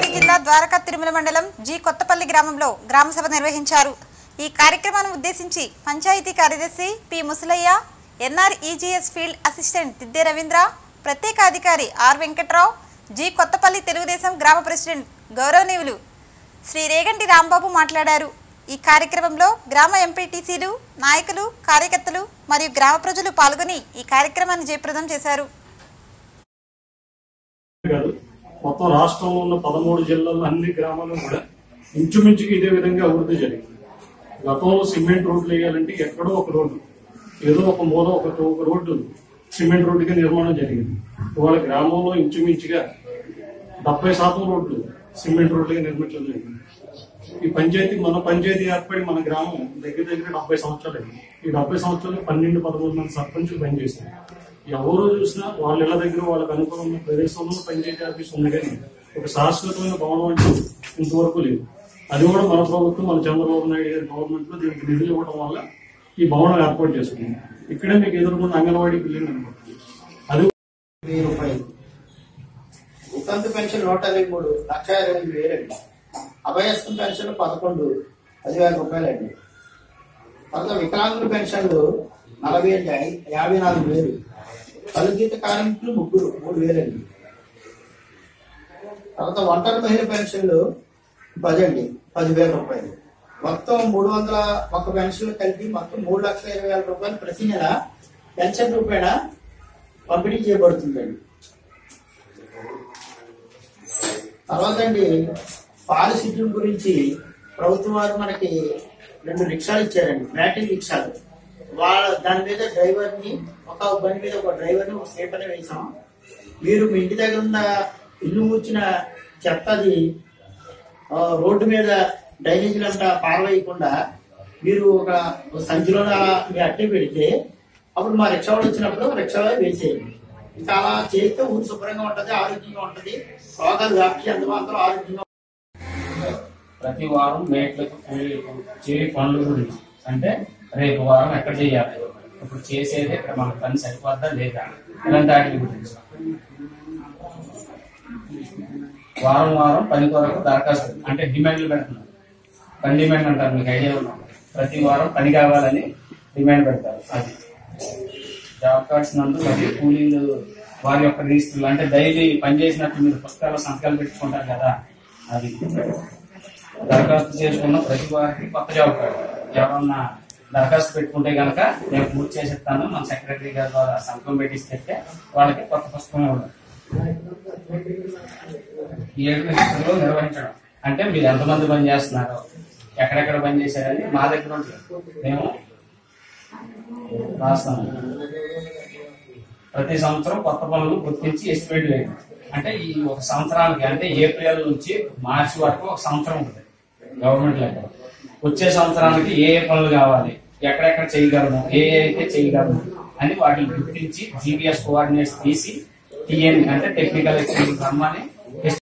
రంగారెడ్డి జిల్లా ద్వారకా తిరుమల మండలం జి కొత్తపల్లి గ్రామంలో గ్రామ సభ నిర్వహించారు ఈ కార్యక్రమాన్ని ఉద్దేశించి పంచాయతీ కార్యదర్శి P Musalayya NREGS field assistant Tidde Ravindra ప్రత్యేక అధికారి ఆర్ వెంకట్రావు జి కొత్తపల్లి తెలుగుదేశం గ్రామ ప్రెసిడెంట్ గౌరవనీయులు శ్రీ రేగంటి రాంబాబు మాట్లాడారు ఈ కార్యక్రమంలో గ్రామ ఎంపీటీసీలు నాయకులు కార్యకర్తలు మరియు గ్రామ ప్రజలు పాల్గొని ఈ కార్యక్రమాన్ని జయప్రదం చేశారు కాదు మొత్తం రాష్ట్రంలో ఉన్న పదమూడు జిల్లాల్లో అన్ని గ్రామాల్లో కూడా ఇంచుమించుగా ఇదే విధంగా అభివృద్ధి జరిగింది గతంలో సిమెంట్ రోడ్లు వేయాలంటే ఎక్కడో ఒక రోడ్డు ఏదో ఒక మూల ఒక ఒక రోడ్డు సిమెంట్ రోడ్డుగా నిర్మాణం జరిగింది ఇవాళ గ్రామంలో ఇంచుమించుగా డెబ్బై శాతం రోడ్లు సిమెంట్ రోడ్లుగా నిర్మించడం జరిగింది ఈ పంచాయతీ మన పంచాయతీ ఏర్పడి మన గ్రామం దగ్గర దగ్గర డెబ్బై సంవత్సరాలు అయింది ఈ డెబ్బై సంవత్సరాలు పన్నెండు పదమూడు మంది సర్పంచులు పనిచేస్తారు ఎవరు చూసినా వాళ్ళ ఇళ్ళ దగ్గర వాళ్ళకి అనుకూలమైన ప్రదేశంలో పంచాయతీ ఆఫీస్ ఉంది కానీ ఒక శాశ్వతమైన భవనం అంటే ఇంతవరకు లేదు అది కూడా మన ప్రభుత్వం మన చంద్రబాబు నాయుడు గారి గవర్నమెంట్ లో దీనికి నిధులు ఇవ్వడం వల్ల ఈ భవనం ఏర్పాటు చేసుకుంది ఇక్కడే మీకు ఎదుర్కొన్న అంగన్వాడీ బిల్డింగ్ అనుకుంటుంది అది వెయ్యి రూపాయలు వితంతు పెన్షన్ నూట ఇరవై మూడు లక్ష ఇరవై ఐదు వేలండి అభయస్థం పెన్షన్ పదకొండు పదివేల రూపాయలండి తర్వాత వికలాంగుల పెన్షన్లు నలభై అండి ఐ- యాభై నాలుగు వేలు కలుగీత కార్మికులు ముగ్గురు మూడు వేలండి తర్వాత ఒంటరి మహిళ పెన్షన్లు పది అండి పదివేల రూపాయలు మొత్తం మూడు వందల ఒక పెన్షన్లు కలిపి మొత్తం మూడు లక్షల ఇరవై వేల రూపాయలు ప్రతి నెల పెన్షన్ రూపాయన పంపిణీ చేయబడుతుందండి తర్వాత అండి పాలసీల గురించి ప్రభుత్వం వారు మనకి రెండు రిక్షాలు ఇచ్చారండి బ్యాటరీ రిక్షాలు వాళ్ళ దాని మీద డ్రైవర్ ని ఒక బండి మీద ఒక డ్రైవర్ ని ఒక స్లీపర్ ని వేసాం మీరు మీ ఇంటి దగ్గర ఉన్న ఇల్లు కూర్చిన చెత్తది ఆ, రోడ్డు మీద డ్రైనేజీలంతా పారవేయకుండా మీరు ఒక ఒక సంచిలో అలా మీ అట్టే పెడితే అప్పుడు మా రిక్షా వాళ్ళు వచ్చినప్పుడు రిక్షాలో వేసేయండి ఇంకా అలా చేస్తే ఊరు శుభ్రంగా ఉంటది ఆరోగ్యంగా ఉంటది రోగాలు వ్యాప్తి ఎంత మాత్రం ఆరోగ్యంగా ప్రతి వారం మేట్లకు కూలీలకు చేయ పనుల గురించి అంటే రేపు వారం ఎక్కడ చేయాలి ఇప్పుడు చేసేది ఇక్కడ మన పని సరిపోద్దా లేదా ఇలాంటి వాటి గురించి వారం వారం పని కొరకు దరఖాస్తు అంటే డిమాండ్లు పెడుతున్నారు పని డిమాండ్ అంటారు మీకు ఐడియా ఉన్నాం ప్రతి వారం పని కావాలని డిమాండ్ పెడతారు అది జాబ్ కార్డ్స్ నందు మరియు కూలీలు వారి యొక్క రిజిస్టర్లు అంటే డైలీ పని చేసినట్టు మీరు పుస్తకాలు సంతకాలు పెట్టుకుంటారు కదా అది దరఖాస్తు చేసుకున్న ప్రతి వారికి కొత్త జాబ్ కార్డు ఎవరన్నా దరఖాస్తు పెట్టుకుంటే గనక నేను పూర్తి చేసేస్తాను మన సెక్రటరీ గారి ద్వారా సంతకం పెట్టిస్తే వాళ్ళకి కొత్త పుస్తకం ఇవ్వడం ఈ ఏడు రిజిస్టర్లో నిర్వహించడం అంటే మీరు ఎంతమంది పని చేస్తున్నారు ఎక్కడెక్కడ పని చేశారని మా దగ్గర ఉంటుంది మేము రాస్తాము ప్రతి సంవత్సరం కొత్త పనులు గుర్తించి ఎస్టిమేట్ వేయడం అంటే ఈ ఒక సంవత్సరానికి అంటే ఏప్రిల్ నుంచి మార్చి వరకు ఒక సంవత్సరం ఉంటుంది గవర్నమెంట్ లెక్క వచ్చే సంవత్సరానికి ఏ ఏ పనులు కావాలి ఎక్కడెక్కడ చేయగలము ఏ ఏ అయితే చేయగలము అని వాటిని గుర్తించి జీపీఎస్ కోఆర్డినేట్స్ తీసి టీఎన్ అంటే టెక్నికల్ ఎక్స్పీరియన్స్ రమ్మని